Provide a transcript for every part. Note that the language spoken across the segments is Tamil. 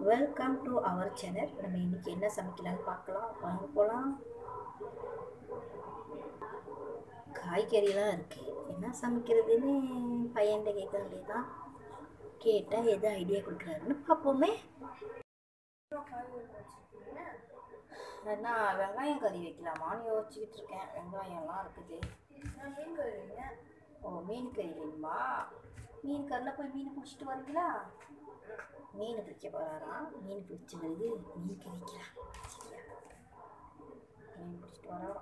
வெல்கம் டு அவர் சேனல் நம்ம இன்னைக்கு என்ன சமைக்கலாம்னு பார்க்கலாம் வாங்க போகலாம் காய்கறிலாம் இருக்கு என்ன சமைக்கிறதுன்னு பையன்கிட்ட கேட்க வேண்டியதுதான் கேட்டால் எது ஐடியா கொடுக்குறாருன்னு பார்ப்போமே நான் வெங்காயம் கறி வைக்கலாமான்னு யோசிச்சுக்கிட்டு இருக்கேன் வெங்காயம்லாம் இருக்குது மீன் கறி ஓ மீன் கறி வேணுமா மீன் கறியில் போய் மீன் பிடிச்சிட்டு வரீங்களா மீன் பிடிக்க போகிறாராம் மீன் பிடிச்ச பிறகு மீன் கறிக்கலாம் சரியா மீன் பிடிச்சிட்டு வரோம்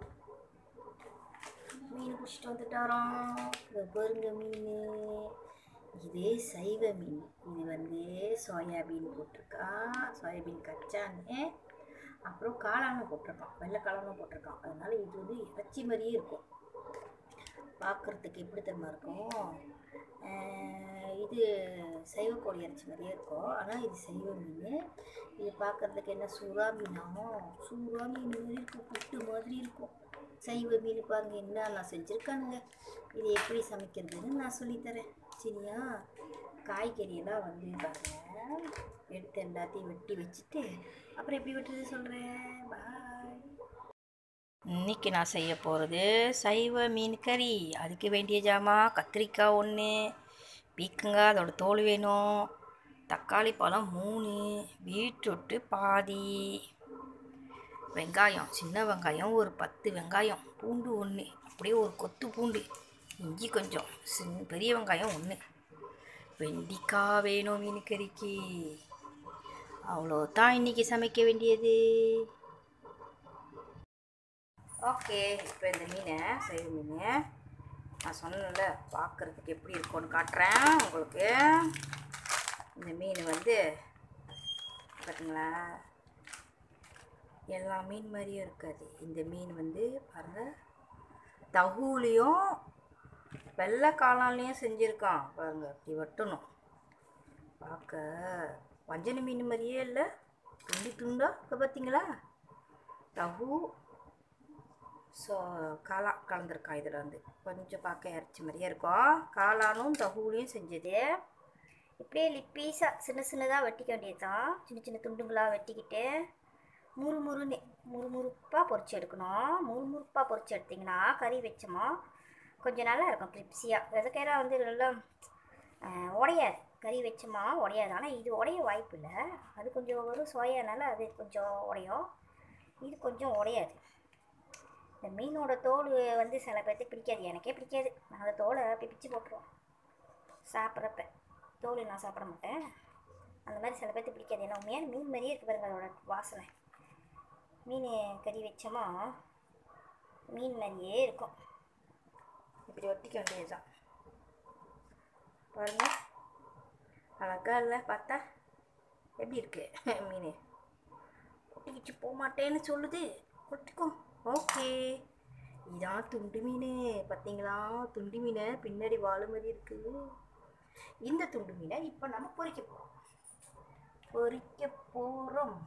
மீன் பிடிச்சிட்டு வந்துட்டாராம் இதை பாருங்க மீன் இதே சைவ மீன் இது வந்து சோயாபீன் போட்டிருக்கா சோயாபீன் கச்சான்னு அப்புறம் காளானும் போட்டிருக்கான் வெள்ளை காளானும் போட்டிருக்கான் அதனால இது வந்து இறைச்சி மாதிரியே இருக்கும் பார்க்குறதுக்கு எப்படி தெரியுமா இருக்கும் ஆஹ் இது சைவ கோழி இறைச்சி மாதிரியே இருக்கும் ஆனால் இது சைவ மீன் இது பார்க்குறதுக்கு என்ன சுறா மீனாகும் சுறா மீன் மாதிரி இருக்கும் புட்டு மாதிரி இருக்கும் சைவ மீன் பாருங்க என்ன நான் செஞ்சுருக்கானுங்க இது எப்படி சமைக்கிறதுன்னு நான் சொல்லித்தரேன் சரியா காய்கறியெல்லாம் வந்து பாருங்க எடுத்து எல்லாத்தையும் வெட்டி வச்சுட்டு அப்புறம் எப்படி வெட்டுறது சொல்கிறேன் பாய் இன்னைக்கு நான் செய்ய போகிறது சைவ மீன் கறி அதுக்கு வேண்டிய ஜாமான் கத்திரிக்காய் ஒன்று பீக்கங்காய் அதோட தோல் வேணும் தக்காளி பழம் மூணு பீட்ரூட்டு பாதி வெங்காயம் சின்ன வெங்காயம் ஒரு பத்து வெங்காயம் பூண்டு ஒன்று அப்படியே ஒரு கொத்து பூண்டு இஞ்சி கொஞ்சம் சின்ன பெரிய வெங்காயம் ஒன்று வெண்டிக்காய் வேணும் மீன் கறிக்கு அவ்வளோதான் இன்னைக்கு சமைக்க வேண்டியது ஓகே இப்போ இந்த மீனை சைவ மீன் நான் சொன்னேன்ல பார்க்குறதுக்கு எப்படி இருக்கும்னு காட்டுறேன் உங்களுக்கு இந்த மீன் வந்து பார்த்தீங்களா எல்லா மீன் மாதிரியும் இருக்காது இந்த மீன் வந்து பாருங்கள் தகூலையும் வெள்ளை காளான்லேயும் செஞ்சுருக்கான் பாருங்கள் இப்படி வெட்டணும் பார்க்க வஞ்சன மீன் மாதிரியே இல்லை துண்டி துண்டா இப்போ பார்த்தீங்களா தகு ஸோ காளான் கலந்துருக்கான் இதில் வந்து கொஞ்சம் பார்க்க இறைச்சி மாதிரியே இருக்கும் காளானும் தகுலையும் செஞ்சது இப்படியே லிப்பீஸாக சின்ன சின்னதாக வெட்டிக்க வேண்டியது தான் சின்ன சின்ன துண்டுங்களாக வெட்டிக்கிட்டு முறு முறுன்னு முறுமுறுப்பாக பொரிச்சு எடுக்கணும் முறுமுறுப்பாக பொரிச்சு எடுத்திங்கன்னா கறி வச்சோமா கொஞ்சம் நல்லா இருக்கும் கிரிப்ஸியாக விதக்கீரை வந்து நல்லா ஆஹ், உடையாது கறி வச்சோமா உடையாது ஆனால் இது உடைய வாய்ப்பு இல்லை அது கொஞ்சம் ஒரு சோயானால அது கொஞ்சம் உடையும் இது கொஞ்சம் உடையாது இந்த மீனோட தோல் வந்து சில பேர்த்துக்கு பிடிக்காது எனக்கே பிடிக்காது நான் அந்த தோலை அப்படி பிச்சு போட்டுருவோம் சாப்பிட்றப்ப தோல் நான் சாப்பிட மாட்டேன் அந்த மாதிரி சில பேர்த்துக்கு பிடிக்காது ஏன்னா உண்மையான மீன் மாதிரியே இருக்கு பாருங்க அதோட வாசனை மீன் கறி வச்சோமா மீன் மாதிரியே இருக்கும் இப்படி ஒட்டிக்க வேண்டியது தான் பாருங்க அழகா இல்லை பார்த்தா எப்படி இருக்கு மீன் ஒட்டிக்கிச்சு போக மாட்டேன்னு சொல்லுது ஒட்டிக்கும் ஓகே இதான் துண்டு மீன் பார்த்தீங்களா துண்டு மீனை பின்னாடி வாழை மாதிரி இருக்கு இந்த துண்டு மீனை இப்போ நம்ம பொரிக்க போகிறோம் பொரிக்க போகிறோம்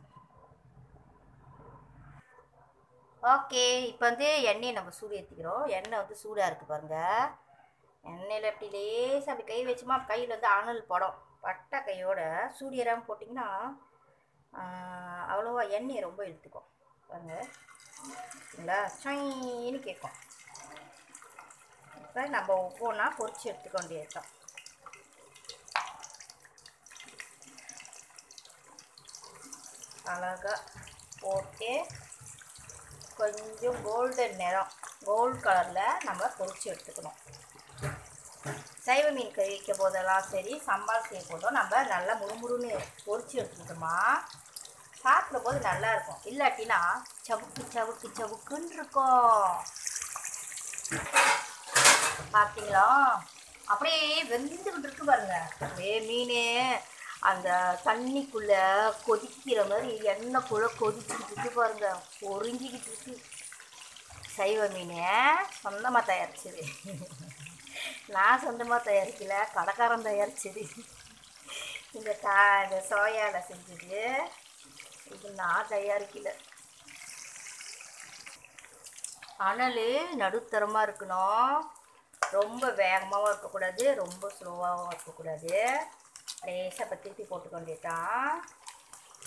ஓகே இப்போ வந்து எண்ணெயை நம்ம சூடு ஏற்றிக்கிறோம் எண்ணெய் வந்து சூடாக இருக்குது பாருங்கள் எண்ணெயில் இப்படி லேசாக அப்படி கை வச்சுமா கையில் வந்து அனல் படம் பட்டை கையோட சூடு ஏறாமல் போட்டிங்கன்னா ஆஹ், அவ்வளோவா எண்ணெயை ரொம்ப இழுத்துக்கும் பாருங்க இல்லைங்களா சைன்னு கேட்கும் இப்போ நம்ம ஒவ்வொன்றா பொரிச்சு எடுத்துக்க வேண்டியது தான் அழகாக போட்டு கொஞ்சம் கோல்டன் நிறம் கோல்ட் கலரில் நம்ம பொரிச்சு எடுத்துக்கணும் சைவ மீன் கறி வைக்க போதெல்லாம் சரி சம்பால் செய்ய போதும் நம்ம நல்லா முறுமுறுன்னு பொரிச்சு எடுத்துக்கிட்டோமா சாப்பிடும் போது நல்லா இருக்கும் இல்லாட்டினா சவுக்கு சவுக்கு சவுக்குன்னு இருக்கும் பார்த்தீங்களா அப்படியே வெந்துக்கிட்டு இருக்கு பாருங்க அப்படியே மீன் அந்த தண்ணிக்குள்ள கொதிக்கிற மாதிரி எண்ணெய்க்குள்ள கொதிச்சுக்கிட்டு இருக்கு பாருங்க பொறிஞ்சிக்கிட்டு இருக்கு சைவ மீன் சொந்தமாக தயாரிச்சது நான் சொந்தமாக தயாரிக்கல கடைக்காரன் தயாரிச்சது இந்த கா இந்த சோயாவில் செஞ்சது இது நான் தயாரிக்கல அனல் நடுத்தரமாக இருக்கணும் ரொம்ப வேகமாகவும் இருக்கக்கூடாது ரொம்ப ஸ்லோவாகவும் இருக்கக்கூடாது லேசாக இப்போ திருப்பி போட்டுக்க வேண்டியதுதான்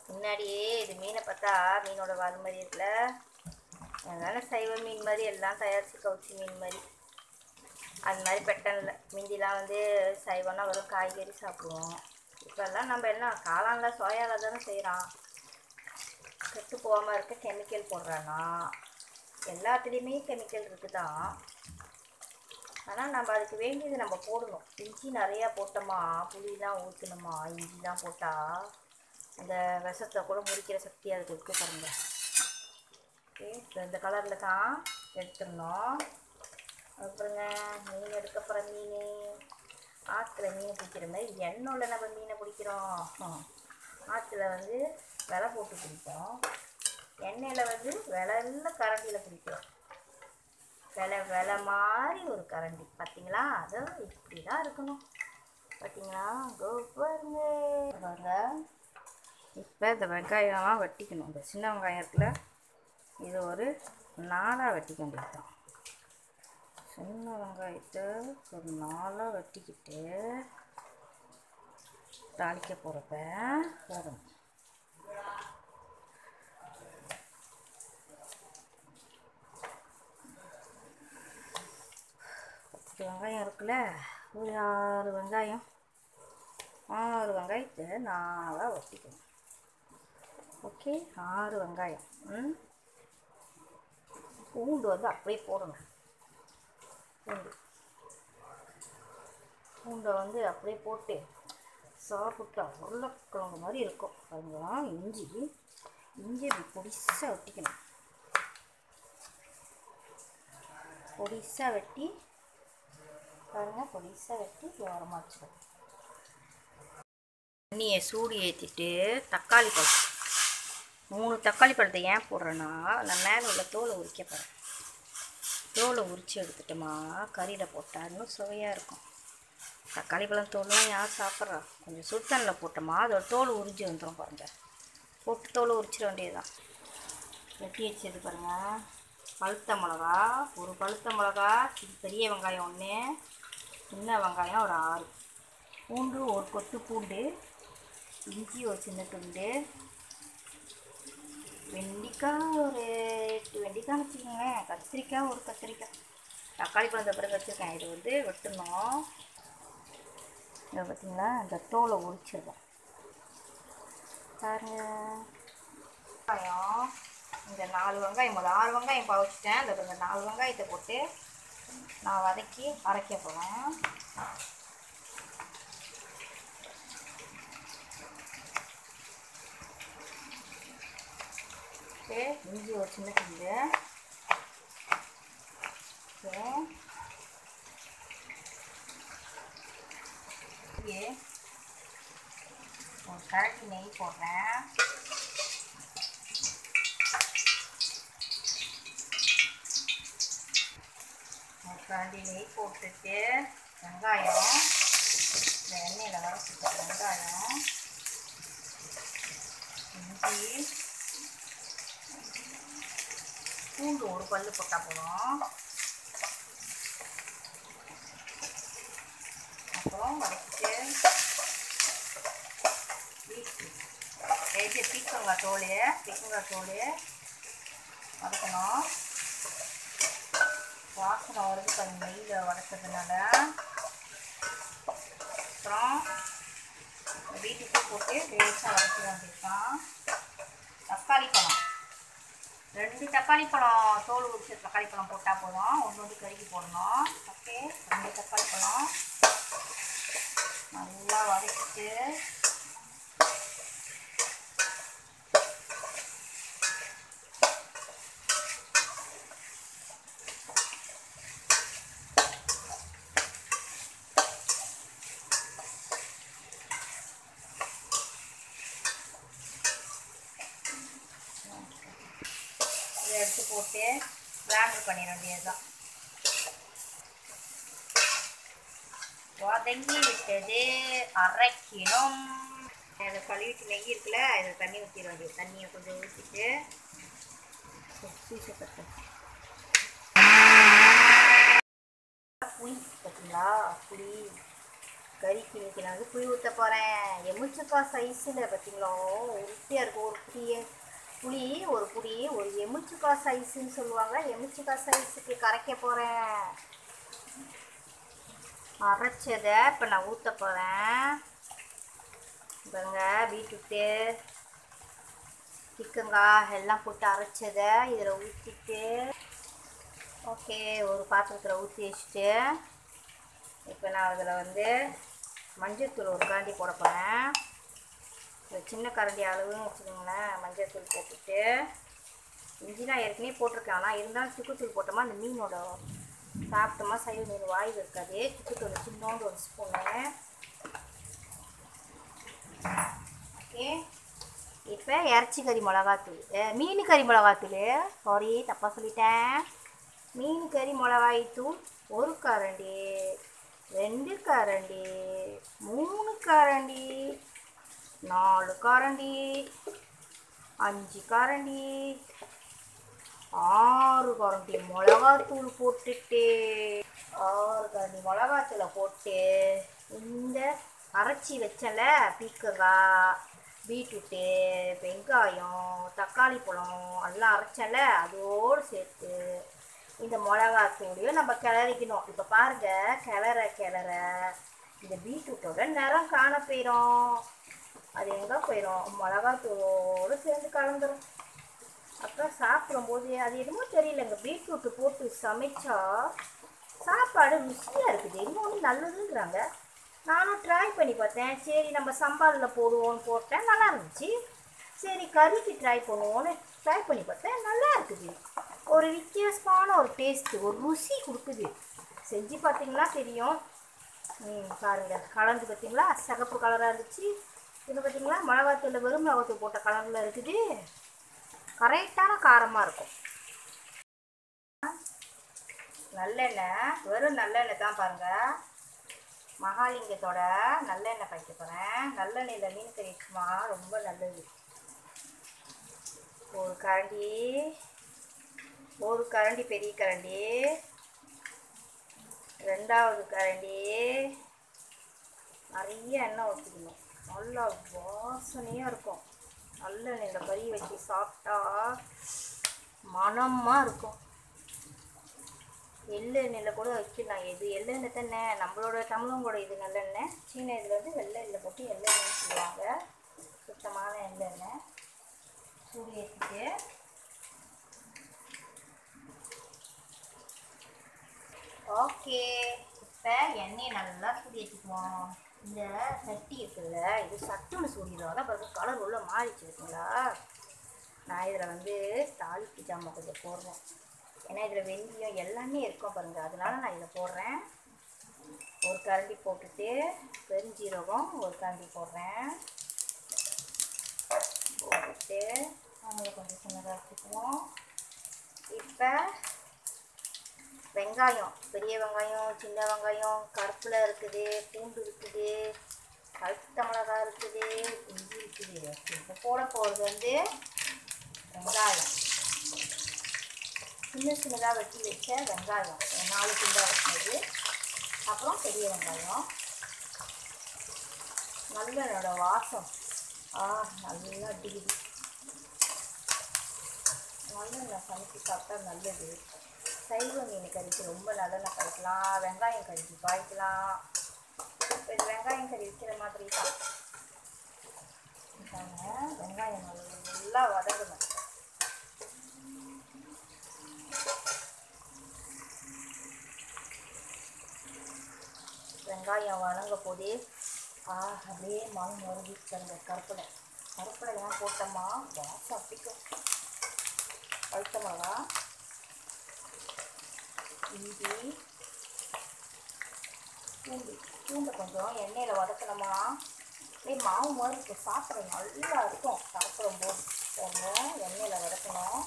முன்னாடியே இது மீனை பார்த்தா மீனோட வால் மாதிரி இருக்குல்ல அதனால சைவ மீன் மாதிரி எல்லாம் தயாரித்து கவுச்சி மீன் மாதிரி அது மாதிரி பெட்டனில் முந்திலாம் வந்து சைவம்னா வெறும் காய்கறி சாப்பிடுவோம் இப்போல்லாம் நம்ம என்ன காளானில் சோயாவில் தானே செய்கிறோம் கெட்டு போகாமல் இருக்க கெமிக்கல் போடுறானா எல்லாத்துலேயுமே கெமிக்கல் இருக்குதான் ஆனால் நம்ம அதுக்கு வேண்டியது நம்ம போடணும் இஞ்சி நிறையா போட்டோமா புளிலாம் ஊற்றணுமா இஞ்சிலாம் போட்டால் அந்த விஷத்தை கூட முறிக்கிற சக்தி அதுக்கு இருக்கு பாருங்க ஓகே இப்போ இந்த கலரில் தான் எடுத்துடணும் அப்புறங்க மீன் எடுக்க போகிற மீன் ஆற்றுல மீன் பிடிக்கிற மாதிரி எண்ணெயில் நம்ம மீனை பிடிக்கிறோம் ஆற்றுல வந்து விலை போட்டு பிடிப்போம் எண்ணெயில் வந்து விலைல்ல கரண்டியில் பிடிக்கிறோம் விலை விலை மாதிரி ஒரு கரண்டி பார்த்தீங்களா அது இப்படி தான் இருக்கணும் பார்த்தீங்களா கோ பாருங்க பாருங்க இப்போ இந்த வெங்காயம்லாம் வெட்டிக்கணும் இந்த சின்ன வெங்காயம் இருக்குல்ல இது ஒரு நாலாக வெட்டிக்க வேண்டியதுதான் சின்ன வெங்காயத்தை ஒரு நாளாக வெட்டிக்கிட்டு தாளிக்க போகிறப்ப போடணும் பத்து வெங்காயம் இருக்குல்ல ஒரு ஆறு வெங்காயம் ஆறு வெங்காயத்தை நாளாக வெட்டிக்கணும் ஓகே ஆறு வெங்காயம் ம் பூண்டு வந்து அப்படியே போடணும் பூண்டு பூண்டை வந்து அப்படியே போட்டு சாப்பிட்டா உருளைக்கிழங்கு மாதிரி இருக்கும் பாருங்களா இஞ்சி இஞ்சி இப்படி பொடிசாக வெட்டிக்கணும் பொடிசாக வெட்டி பாருங்க பொடிசாக வெட்டி ஓரமாக வச்சுக்கணும் தண்ணியை சூடு ஏற்றிட்டு தக்காளி பழம் மூணு தக்காளி பழத்தை ஏன் போடுறேன்னா நான் மேலே உள்ள தோலை உரிக்க போகிறேன் தோலை உரித்து எடுத்துட்டோமா கறியில் போட்டால் இன்னும் சுவையாக இருக்கும் தக்காளி பழம் தோல்லாம் யார் சாப்பிட்றா கொஞ்சம் சுடுதண்ணில் போட்டோமா அதோட தோல் உரிஞ்சு வந்துடும் பாருங்க போட்டு தோலை உரிச்சிட வேண்டியதுதான் வெட்டி வச்சது பாருங்க பழுத்த மிளகா ஒரு பழுத்த மிளகா இது பெரிய வெங்காயம் ஒன்று சின்ன வெங்காயம் ஒரு ஆறு பூண்டு ஒரு கொத்து பூண்டு இஞ்சி ஒரு சின்ன துண்டு வெண்டைக்காய் ஒரு எட்டு வெண்டைக்காய் வச்சுக்கோங்களேன் கத்திரிக்காய் ஒரு கத்திரிக்காய் தக்காளி பழம் பிறகு வச்சுருக்கேன் இது வந்து வெட்டணும் இதை பார்த்தீங்களா இந்த தோலை உரிச்சிருக்கேன் பாருங்க வெங்காயம் இந்த நாலு வெங்காயம் முதல் ஆறு வெங்காயம் பவச்சிட்டேன் இந்த இந்த நாலு வெங்காயத்தை போட்டு நான் வதக்கி அரைக்க போகிறேன் ஓகே இஞ்சி ஒரு சின்ன துண்டு ஓகே இங்கே ஒரு கரண்டி நெய் போடுறேன் ஒரு கரண்டி நெய் போட்டுட்டு வெங்காயம் இந்த எண்ணெயில் வதக்கிட்ட வெங்காயம் இஞ்சி பூண்டு ஒரு பல்லு போட்டால் போதும் அப்புறம் வதக்கிட்டு இது பீக்கங்காய் தோல் பீக்கங்காய் தோல் வதக்கணும் வாசனை வருது கொஞ்சம் நெய்யில் வதக்கிறதுனால அப்புறம் வீட்டுக்கு போட்டு லேசாக வதக்க வேண்டியிருக்கான் தக்காளி பழம் ரெண்டு தக்காளி பழம் தோல் உரிச்ச தக்காளி பழம் போட்டால் போதும் ஒன்று வந்து கருகி போடணும் ஓகே ரெண்டு தக்காளி பழம் நல்லா வதக்கிட்டு இதை எடுத்து போட்டு கிரைண்டர் பண்ணிட வேண்டியதுதான் வதங்கி விட்டது அரைக்கணும் அதை கழுவிட்டு நெய் இருக்குல்ல இதில் தண்ணி ஊற்றிட வேண்டியது தண்ணியை கொஞ்சம் ஊற்றிட்டு சீசப்பட்டு புளி பார்த்தீங்களா புளி கறிக்கு இன்னைக்கு நான் வந்து புளி ஊற்ற போகிறேன் எமுச்சக்கா சைஸில் பார்த்தீங்களா ஒரு குட்டியாக இருக்கும் ஒரு புளிய புளி ஒரு புளி ஒரு எமுச்சுக்கா சைஸுன்னு சொல்லுவாங்க எமுச்சுக்கா சைஸுக்கு கரைக்க போகிறேன் அரைச்சதை இப்போ நான் ஊற்ற போகிறேன் பாருங்க பீட்ரூட்டு சிக்கங்காய் எல்லாம் போட்டு அரைச்சதை இதில் ஊற்றிட்டு ஓகே ஒரு பாத்திரத்தில் ஊற்றி வச்சுட்டு இப்போ நான் அதில் வந்து மஞ்சள்தூள் ஒரு கரண்டி போட போகிறேன் ஒரு சின்ன கரண்டி அளவுன்னு வச்சுக்கோங்களேன் மஞ்சள்தூள் போட்டுட்டு இஞ்சி நான் ஏற்கனவே போட்டிருக்கேன் ஆனால் இருந்தாலும் சுக்குத்தூள் போட்டோமா அந்த மீனோட சாப்பிட்டோமா சைவ மீன் வாய்வு இருக்காது சுக்குத்தூள் சின்னோண்டு ஒரு ஸ்பூனு ஓகே இப்போ இறச்சி கறி மிளகாத்தூள் அஹ், மீன் கறி மிளகாத்தூள் சாரி தப்பாக சொல்லிட்டேன் மீன் கறி மிளகாய் தூள் ஒரு கரண்டி ரெண்டு கரண்டி மூணு கரண்டி நாலு கரண்டி அஞ்சு கரண்டி ஆறு கரண்டி மிளகாத்தூள் போட்டுட்டு ஆறு கரண்டி மிளகாத்தூளை போட்டு இந்த அரைச்சி வச்சல பீக்கங்காய் பீட்ரூட்டு வெங்காயம் தக்காளி பழம் எல்லாம் அரைச்சல அதோடு சேர்த்து இந்த மிளகாத்தூளையும் நம்ம கிளறிக்கணும் இப்போ பாருங்க கிளற கிளற இந்த பீட்ரூட்டோட நிறம் காண போயிடும் அது எங்கே போயிடும் மிளகாத்தூளோடு சேர்ந்து கலந்துரும் அப்புறம் சாப்பிடும்போது அது என்னமோ தெரியலங்க பீட்ரூட்டு போட்டு சமைச்சா சாப்பாடு ருசியாக இருக்குது இன்னொன்று நல்லதுங்கிறாங்க நானும் ட்ரை பண்ணி பார்த்தேன் சரி நம்ம சம்பாலில் போடுவோம்னு போட்டேன் நல்லா இருந்துச்சு சரி கறிக்கு ட்ரை பண்ணுவோன்னு ட்ரை பண்ணி பார்த்தேன் நல்லா இருக்குது ஒரு வித்தியாசமான ஒரு டேஸ்ட்டு ஒரு ருசி கொடுக்குது செஞ்சு பார்த்தீங்கன்னா தெரியும் ம் பாருங்க கலந்து பார்த்தீங்களா சிகப்பு கலராக இருந்துச்சு இது பார்த்தீங்களா மிளகாத்தூள் வெறும் மிளகாத்தூள் போட்ட கலரில் இருக்குது கரெக்டான காரமாக இருக்கும் நல்லெண்ணெய் வெறும் நல்லெண்ணெய் தான் பாருங்கள் மகாலிங்கத்தோட நல்லெண்ணெய் காய்க்க போகிறேன் நல்லெண்ணெயில் மீன் கறி வச்சுமா ரொம்ப நல்லது ஒரு கரண்டி ஒரு கரண்டி பெரிய கரண்டி ரெண்டாவது கரண்டி நிறைய எண்ணெய் ஊற்றிக்கணும் நல்லா வாசனையாக இருக்கும் நல்லெண்ணெயில் கறி வச்சு சாப்பிட்டா மணமாக இருக்கும் எள்ளெண்ணெயில் கூட வைக்கலாம் எது எள்ளெண்ணெய் தானே நம்மளோட தமிழங்களோட இது நல்லெண்ணெய் சீன இதில் வந்து வெள்ளை எண்ணெய் போட்டு எள்ளெண்ணெய் சொல்லுவாங்க சுத்தமான எள்ளெண்ணெய் சூடு ஏற்றிட்டு ஓகே இப்போ எண்ணெயை நல்லா சூடு ஏற்றிக்குவோம் இந்த சட்டி இருக்குல்ல இது சட்டுன்னு சூடிடும் அதான் பாருங்க கலர் உள்ள மாறிச்சு இருக்குங்களா நான் இதில் வந்து தாளிப்பு ஜாமான் கொஞ்சம் போடுறேன் ஏன்னா இதில் வெந்தயம் எல்லாமே இருக்கும் பாருங்கள் அதனால நான் இதில் போடுறேன் ஒரு கரண்டி போட்டுட்டு பெருஞ்சீரகம் ஒரு கரண்டி போடுறேன் போட்டுட்டு அவங்கள கொஞ்சம் சின்னதாக வச்சுக்குவோம் இப்போ வெங்காயம் பெரிய வெங்காயம் சின்ன வெங்காயம் கருப்பில் இருக்குது பூண்டு இருக்குது கழுத்த மிளகா இருக்குது இஞ்சி இருக்குது இப்போ போட போகிறது வந்து வெங்காயம் சின்ன சின்னதாக வெட்டி வச்ச வெங்காயம் ஒரு நாலு துண்டாக வச்சது அப்புறம் பெரிய வெங்காயம் நல்லெண்ணோட வாசம் ஆ நல்லா அடிக்குது நல்லெண்ணெய் சமைச்சு சாப்பிட்டா நல்லது சைவ மீன் கறிக்கு ரொம்ப நல்லெண்ணெய் கறிக்கலாம் வெங்காயம் கறிக்கு காய்க்கலாம் இப்போ இது வெங்காயம் கறி வைக்கிற மாதிரி தான் இதாங்க, வெங்காயம் நல்லா வதங்கணும் வெங்காயம் வதங்க போதே ஆ அப்படியே மனம் வருது அந்த கருப்பில் கருப்பில் ஏன் போட்டோமா வாசம் அப்படிக்கும் பழுத்த மிளகா இஞ்சி பூண்டு பூண்டை கொஞ்சம் எண்ணெயில் வதக்கணுமா அப்படியே மாவு மாதிரி இருக்கும் சாப்பிட நல்லா இருக்கும் சாப்பிடும் போது கொஞ்சம் எண்ணெயில் வதக்கணும்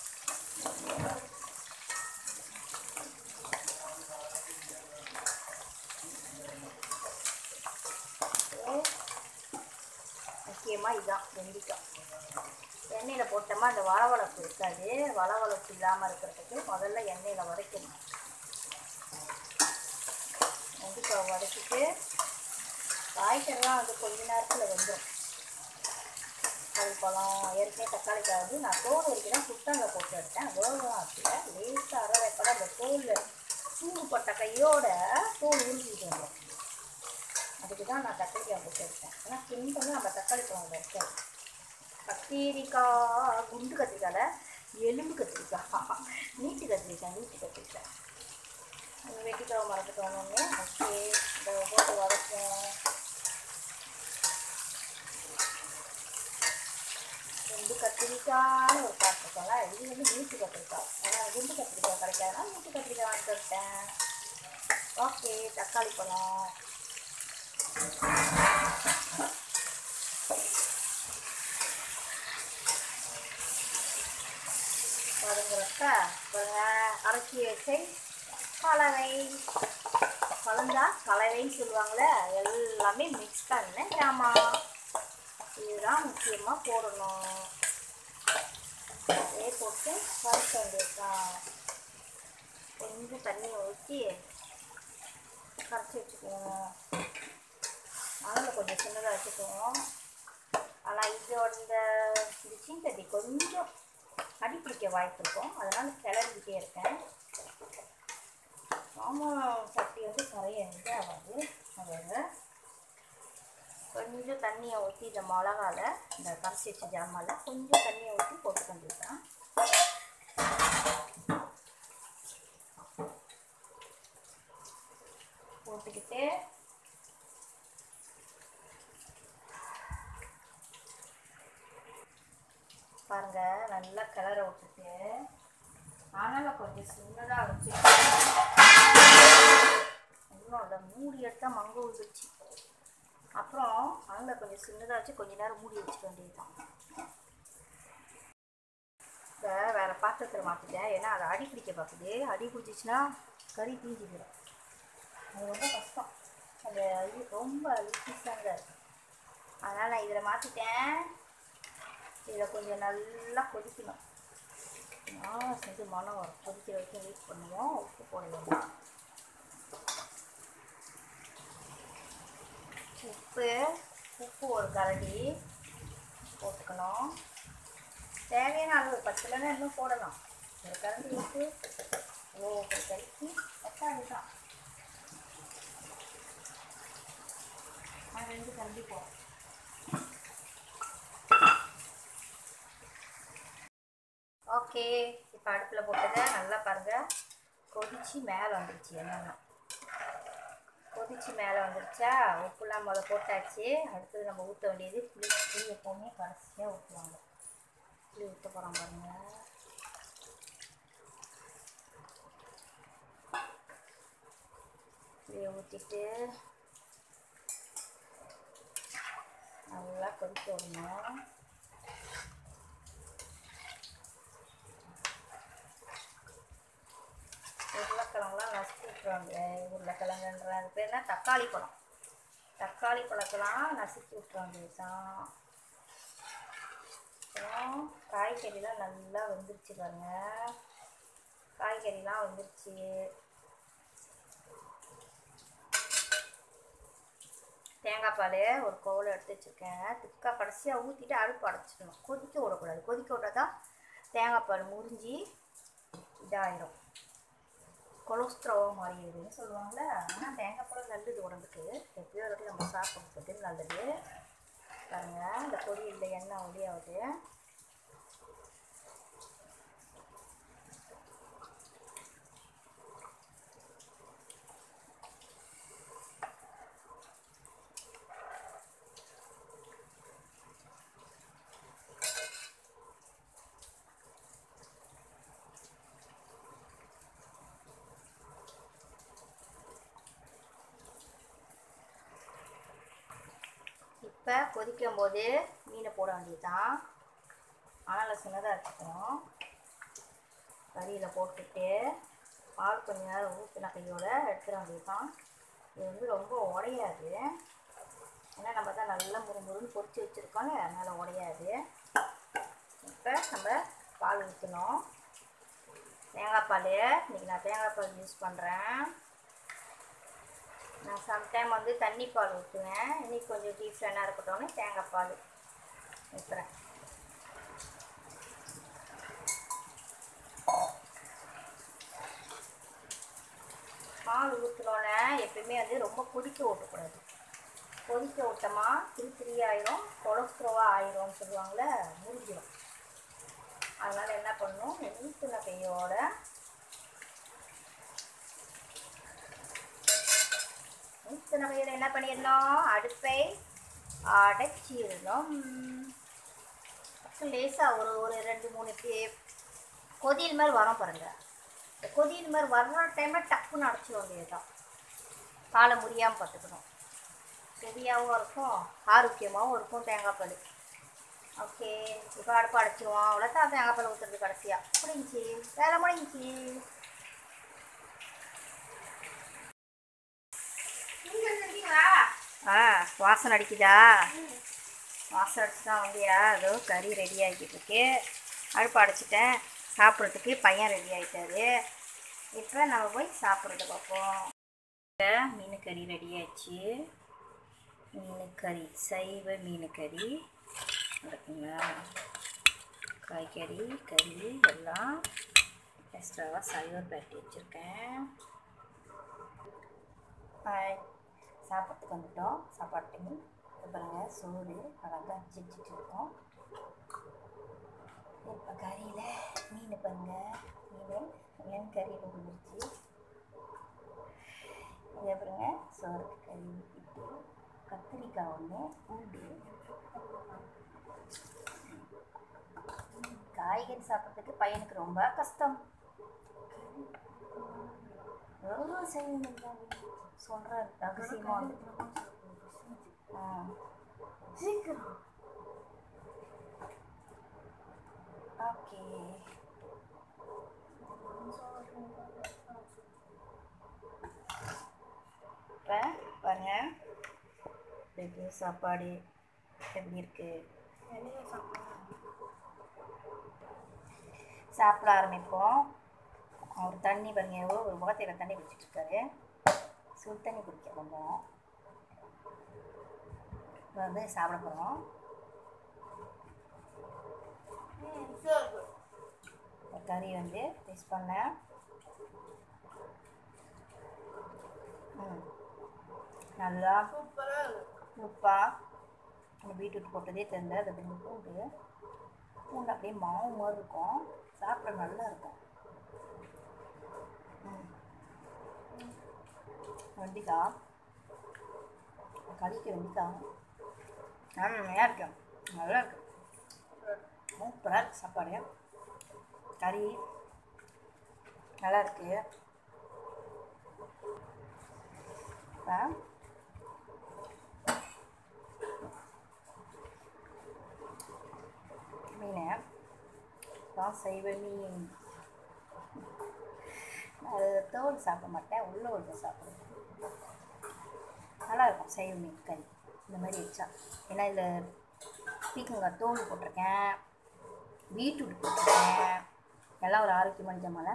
முக்கியமாக இதுதான் வெண்டிக்காய் எண்ணெயில் போட்டோமா அந்த வளவளப்பு இருக்காது வளவளப்பு இல்லாமல் இருக்கிறதுக்கு முதல்ல எண்ணெயில் வதக்கணும் வெண்டிக்காய் வதக்கிட்டு காய்கறிலாம் வந்து கொஞ்ச நேரத்தில் வெந்துடும் தக்காளி பழம் ஏற்கனவே தக்காளிக்காய் வந்து நான் தோல் வரைக்கும் தான் சுத்தங்க போட்டு எடுத்தேன் வேகலாம் ஆச்சுல லேசாக அரை வைப்பட அந்த தோல் சூடுபட்ட கையோட தோல் உருகிட்டு வந்தோம் அதுக்கு தான் நான் கத்திரிக்காய் போட்டு எடுத்தேன் ஏன்னா கிண்டலும் நம்ம தக்காளி பழம் வைக்கேன் கத்திரிக்காய் குண்டு கத்திரிக்காயில் எலும்பு கத்திரிக்காய் நீட்டு கத்திரிக்காய் நீட்டு கத்திரிக்காய் அது வெட்டிக்காவை மறந்துட்டோம் ஒன்று ஓகே இதை போட்டு வதக்கும் குண்டு கத்திரிக்காய்னு ஒரு பாட்டு இருக்கோம்ல இது வந்து நீட்டு கத்திரிக்காய் ஏன்னா குண்டு கத்திரிக்காய் கிடைக்காதுனா நீட்டு கத்திரிக்காய் வாங்கிட்டு வந்துட்டேன் ஓகே தக்காளி பழம் வதங்குறப்ப பாருங்க அரைச்சி வச்சை கலவை கலந்தா கலவைன்னு சொல்லுவாங்களே எல்லாமே மிக்ஸ் பண்ண ஜாமான் இதுதான் முக்கியமாக போடணும் அதே போட்டு வறுக்க வேண்டியதுதான் கொஞ்சம் தண்ணியை ஊற்றி கரைச்சி வச்சுக்குவோம் அதில் கொஞ்சம் சின்னதாக வச்சுக்குவோம் ஆனால் இதோட இந்த இது சீந்தட்டி கொஞ்சம் அடி பிடிக்க வாய்ப்பு இருக்கும் அதனால் கிளறிக்கிட்டே இருக்கேன் மாமரம் சட்டி வந்து கரைய இதாகாது அதோட கொஞ்சம் தண்ணியை ஊற்றி இந்த மிளகால இந்த கரைச்சி வச்ச ஜாமால கொஞ்சம் தண்ணியை ஊற்றி போட்டு வேண்டியதுதான் போட்டுக்கிட்டு பாருங்க நல்லா கிளற விட்டுட்டு ஆனால் கொஞ்சம் சின்னதாக வச்சு இன்னும் இல்லை மூடி எடுத்தால் மங்க விழுந்துச்சு அப்புறம் அதில் கொஞ்சம் சின்னதாக வச்சு கொஞ்ச நேரம் மூடி வச்சுக்க வேண்டியதுதான் இதை வேறு பாத்திரத்தில் மாற்றிட்டேன் ஏன்னா அது அடி பிடிக்க பார்க்குது அடி பிடிச்சிச்சின்னா கறி தீஞ்சு போயிடும் அது ரொம்ப கஷ்டம் அந்த இது ரொம்ப லிக்விஸாக இருக்கு அதனால் நான் இதில் மாற்றிட்டேன் இதில் கொஞ்சம் நல்லா கொதிக்கணும் நான் செஞ்சு மனம் வரும் கொதிக்கிற வரைக்கும் வெயிட் பண்ணுவோம் உப்பு போட வேண்டாம் உப்பு உப்பு ஒரு கரண்டி போட்டுக்கணும் தேவையான அளவு பத்துலன்னா இன்னும் போடலாம் ஒரு கரண்டி உப்பு ஓ ஒரு கறிக்கு தக்காளி தான் நான் ரெண்டு கரண்டி போடுறேன் ஓகே இப்போ அடுப்பில் போட்டதை நல்லா பாருங்கள் கொதிச்சு மேலே வந்துருச்சு என்னென்னா கொதிச்சு மேலே வந்துருச்சா உப்புலாம் முதல்ல போட்டாச்சு அடுத்தது நம்ம ஊற்ற வேண்டியது புளி புளி எப்போவுமே கடைசியாக ஊற்றுவாங்க புளி ஊற்ற போகிறோம் பாருங்க புளியை ஊற்றிட்டு நல்லா கொதிக்க விடணும் உருளைக்கிழங்குலாம் நசுக்கி விட்ருவாங்க உருளைக்கிழங்குன்ற அது பேர் என்ன தக்காளி பழம் தக்காளி பழத்தெல்லாம் நசுக்கி விட்ருவாங்க தான் அப்புறம் காய்கறிலாம் நல்லா வெந்துருச்சு பாருங்க காய்கறிலாம் வெந்துருச்சு தேங்காய் பால் ஒரு கோவில் எடுத்து வச்சுருக்கேன் திக்காக கடைசியாக ஊற்றிட்டு அடுப்பு அடைச்சிக்கணும் கொதிக்க விடக்கூடாது கொதிக்க விட்டால் தான் தேங்காய் பால் முறிஞ்சி இதாயிரும் கொலஸ்ட்ரால் மாறிடுதுன்னு சொல்லுவாங்கள்ல ஆனால் தேங்காய் பழம் நல்லது உடம்புக்கு எப்படியோ இருக்கு நம்ம சாப்பிட்றது நல்லது பாருங்கள் இந்த பொரியலில் எண்ணெய் ஒளியாகுது இப்போ கொதிக்கும் போது மீனை போட வேண்டியதுதான் ஆனால் சின்னதாக வச்சுக்கணும் கறியில் போட்டுட்டு பால் கொஞ்ச நேரம் ஊற்றின கையோட எடுத்துட வேண்டியதுதான் இது வந்து ரொம்ப உடையாது ஏன்னா நம்ம தான் நல்லா முறுமுறுன்னு பொரிச்சு வச்சுருக்கோம்ல அதனால் உடையாது இப்போ நம்ம பால் ஊற்றணும் தேங்காய் பால் இன்றைக்கி நான் தேங்காய் பால் யூஸ் பண்ணுறேன் நான் சம்டைம் வந்து தண்ணி பால் ஊற்றுவேன் இன்னைக்கு கொஞ்சம் டிஃப்ரெண்டாக இருக்கட்டும்னு தேங்காய் பால் ஊற்றுறேன் பால் ஊற்றினோன்னே எப்பயுமே வந்து ரொம்ப கொதிக்க ஊற்றக்கூடாது கொதிக்க விட்டோமா திரி திரி ஆயிரும் கொலஸ்ட்ரோவா ஆயிரும்னு சொல்லுவாங்கள்ல முறிஞ்சிடும் அதனால் என்ன பண்ணணும் ஊற்றின கையோட ஊற்றின கையில் என்ன பண்ணிடணும் அடுப்பை அடைச்சிடணும் லேசாக ஒரு ஒரு ரெண்டு மூணு பே கொதியல் மாதிரி வரும் பாருங்க இந்த கொதியல் மாதிரி வர்ற டைமில் டக்குன்னு அடைச்சிட வேண்டியதுதான் காலை முடியாமல் பார்த்துக்கணும் ஹெவியாகவும் இருக்கும் ஆரோக்கியமாகவும் இருக்கும் தேங்காய் பால் ஓகே இப்போ அடுப்பு அடைச்சிருவோம் அவ்வளோதான் தேங்காய் பால் ஊற்றுறது கடைசியாக முடிஞ்சி வேலை முடிஞ்சி ஆ வாசனை அடிக்குதா வாசனை அடிச்சு தான் வந்தியா அதோ கறி ரெடி ஆகிக்கிட்டு இருக்கு அடுப்பு அடைச்சிட்டேன் சாப்பிட்றதுக்கு பையன் ரெடி ஆகிட்டாரு இப்போ நம்ம போய் சாப்பிட்றத பார்ப்போம் மீன் கறி ரெடி ஆயிடுச்சு மீன் கறி சைவ மீன் கறி இருக்குங்களா காய்கறி கறி எல்லாம் எக்ஸ்ட்ராவாக சைவர் பேட்டி வச்சுருக்கேன் ஹாய் சாப்பிட்றதுக்கு வந்துட்டோம் சாப்பாடு டைம் பாருங்க சோறு அழகாக வச்சுட்டு இருக்கோம் இப்போ கறியில் மீன் பாருங்க மீன் மீன் கறியில் விழுந்துருச்சு இதை பாருங்க சோறுக்கு கறி ஊற்றிட்டு கத்திரிக்காய் ஒன்று பூண்டு காய்கறி சாப்பிட்றதுக்கு பையனுக்கு ரொம்ப கஷ்டம் எவ்வளோ செய்யணும் சொல்கிறார் ரகசியமாக வந்து ஆ சீக்கிரம் ஓகே இப்போ பாருங்க இது சாப்பாடு எப்படி இருக்கு சாப்பிட ஆரம்பிப்போம் அவர் தண்ணி பாருங்க எவ்வளோ ஒரு முகத்தையில் தண்ணி குடிச்சிட்டு இருக்காரு சுடு தண்ணி குடிக்க கொஞ்சம் இப்போ வந்து சாப்பிட போகிறோம் கறி வந்து டேஸ்ட் பண்ணேன் ம் நல்லா சூப்பராக இருக்கு உப்பா அந்த பீட்ரூட் போட்டதே தெரியல அது அப்படி பூண்டு பூண்டு அப்படியே மாவு மாதிரி இருக்கும் சாப்பிட நல்லா இருக்கும் ம் வெண்டிக்காய் கறிக்கு வெண்டிக்காய் நல்லா நல்லா இருக்கு நல்லா இருக்கு சூப்பராக இருக்கு சாப்பாடு கறி நல்லா இருக்கு இப்போ மீன் நான் சைவ மீன் அது தோல் சாப்பிட மாட்டேன் உள்ள உள்ள சாப்பிடுவேன் நல்லா இருக்கும் சைவ மீன் கறி இந்த மாதிரி வச்சா ஏன்னா இதில் பீக்கங்காய் தோல் போட்டிருக்கேன் பீட்ரூட் போட்டிருக்கேன் எல்லாம் ஒரு ஆரோக்கியமான ஜமால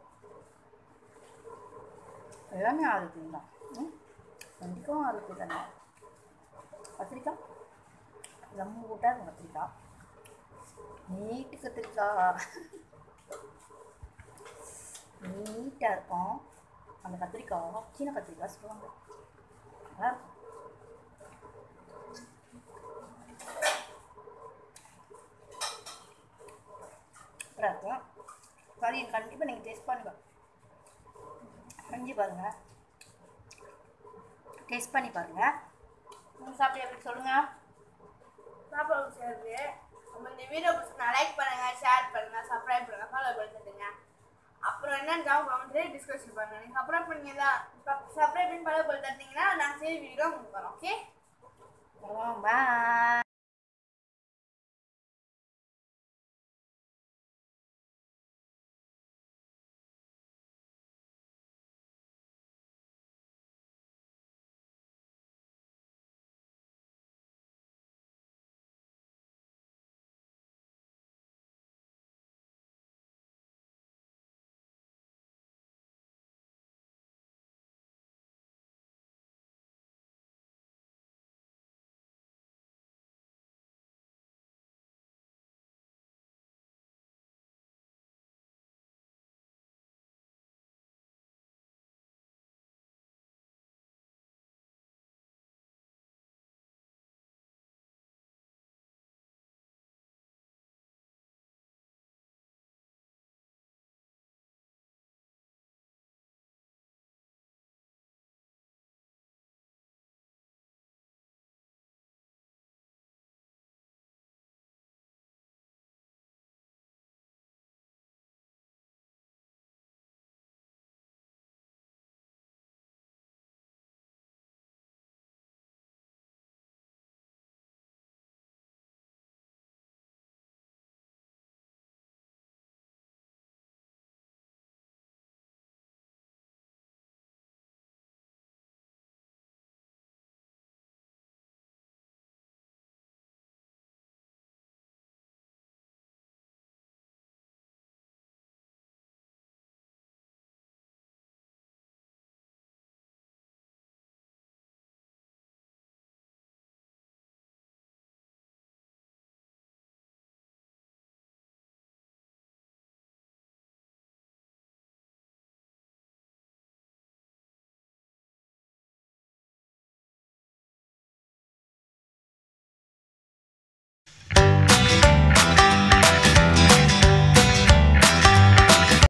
எல்லாமே ஆரோக்கியம் தான் ம் வெண்டிக்காயும் ஆரோக்கியம் தானே கத்திரிக்காய் ரொம்ப கூட்டாக இருக்கும் கத்திரிக்காய் நீட்டு கத்திரிக்காய் நீட்டாக இருக்கும் அந்த கத்திரிக்காய் சின்ன கத்திரிக்காய் சொல்லுவாங்க நல்லா இருக்கும் சூப்பராக இருக்கும் கறி கண்டிப்பாக நீங்கள் டேஸ்ட் பண்ணுங்க செஞ்சு பாருங்கள் டேஸ்ட் பண்ணி பாருங்கள் நீங்கள் சாப்பிட்டு எப்படி சொல்லுங்கள் சாப்பாடு சேர்ந்து நம்ம இந்த வீடியோ பிடிச்சிருந்தா லைக் பண்ணுங்க ஷேர் பண்ணுங்க சப்ஸ்கிரைப் பண்ணுங்க ஃபாலோ பண்ணிட்டுங்க அப்புறம் என்னன்னு கமெண்ட் டிஸ்கஷன் பண்ணுங்க நீங்க சப்ஸ்கிரைப் பண்ணீங்கன்னா சப்ஸ்கிரைப் பண்ணி ஃபாலோ பண்ணி தந்தீங்கன்னா நான் செய்ய வீடியோ உங்களுக்கு வரோம் ஓகே பாய்